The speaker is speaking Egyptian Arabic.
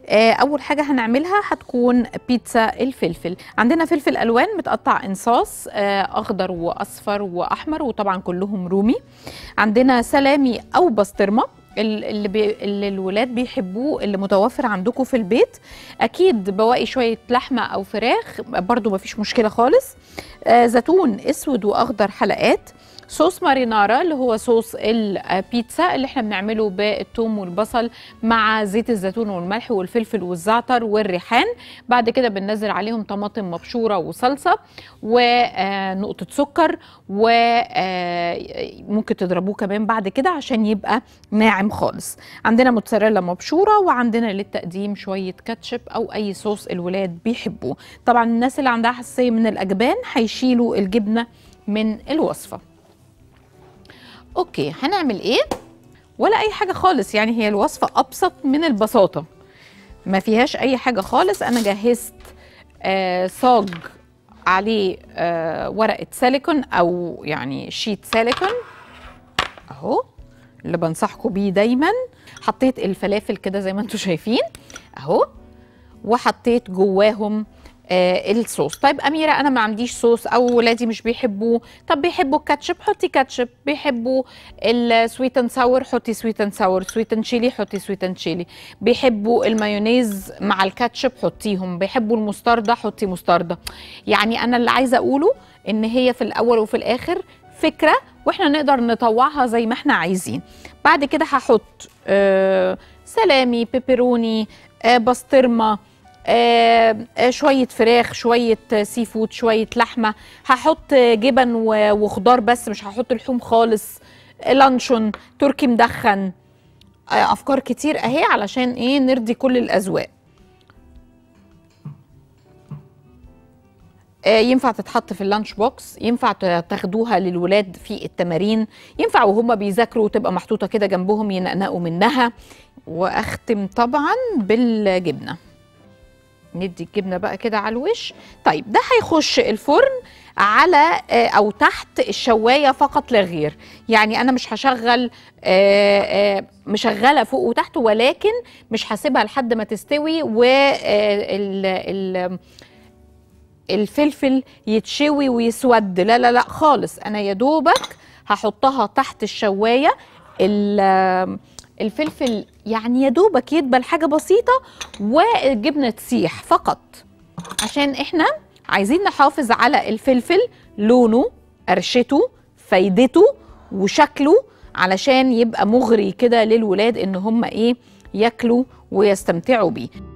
آه، اول حاجه هنعملها هتكون بيتزا الفلفل عندنا فلفل الوان متقطع انصاص آه، اخضر واصفر واحمر وطبعا كلهم رومي عندنا سلامي او بسطرمه ال- اللي, بي... اللي الولاد بيحبوه اللي متوفر عندكم في البيت اكيد بواقي شويه لحمه او فراخ برضو مفيش مشكله خالص آه زيتون اسود واخضر حلقات صوص مارينارا اللي هو صوص البيتزا اللي احنا بنعمله بالثوم والبصل مع زيت الزيتون والملح والفلفل والزعتر والريحان بعد كده بننزل عليهم طماطم مبشوره وصلصه ونقطه سكر وممكن تضربوه كمان بعد كده عشان يبقى ناعم خالص عندنا موتزاريلا مبشوره وعندنا للتقديم شويه كاتشب او اي صوص الولاد بيحبوه طبعا الناس اللي عندها حساسيه من الاجبان هيشيلوا الجبنه من الوصفه اوكي هنعمل ايه ولا اي حاجه خالص يعني هي الوصفه ابسط من البساطه ما فيهاش اي حاجه خالص انا جهزت آه صاج عليه آه ورقه سيليكون او يعني شيت سيليكون اهو اللي بنصحكم بيه دايما حطيت الفلافل كده زي ما انتم شايفين اهو وحطيت جواهم آه الصوص طيب اميره انا ما عنديش صوص او ولادي مش بيحبوه طب بيحبوا الكاتشب حطي كاتشب بيحبوا السويت اند ساور حطي سويت اند ساور سويت اند شيلي حطي سويت اند شيلي بيحبوا المايونيز مع الكاتشب حطيهم بيحبوا المستردة حطي مستردة يعني انا اللي عايزه اقوله ان هي في الاول وفي الاخر فكره واحنا نقدر نطوعها زي ما احنا عايزين بعد كده هحط آه سلامي بيبروني آه بسطرمه آه آه، شويه فراخ شويه آه، سي فود شويه لحمه هحط آه، جبن و- وخضار بس مش هحط لحوم خالص آه، لانشون تركي مدخن آه، افكار كتير اهي علشان ايه نرضي كل الاذواق آه، ينفع تتحط في اللانش بوكس ينفع ت- تاخدوها للولاد في التمارين ينفع وهم بيذاكروا تبقى محطوطه كده جنبهم ينقنقوا منها واختم طبعا بالجبنه ندي الجبنه بقى كده على الوش طيب ده هيخش الفرن على آه، او تحت الشوايه فقط لا غير يعني انا مش هشغل آه، آه، مشغله فوق وتحت ولكن مش هسيبها لحد ما تستوي وال الفلفل يتشوي ويسود لا لا لا خالص انا يا دوبك هحطها تحت الشوايه ال- الفلفل يعني يا دوبك يدبل حاجه بسيطه والجبنه تسيح فقط عشان احنا عايزين نحافظ على الفلفل لونه قرشته فايدته وشكله علشان يبقى مغري كده للولاد ان هم ايه ياكلوا ويستمتعوا بيه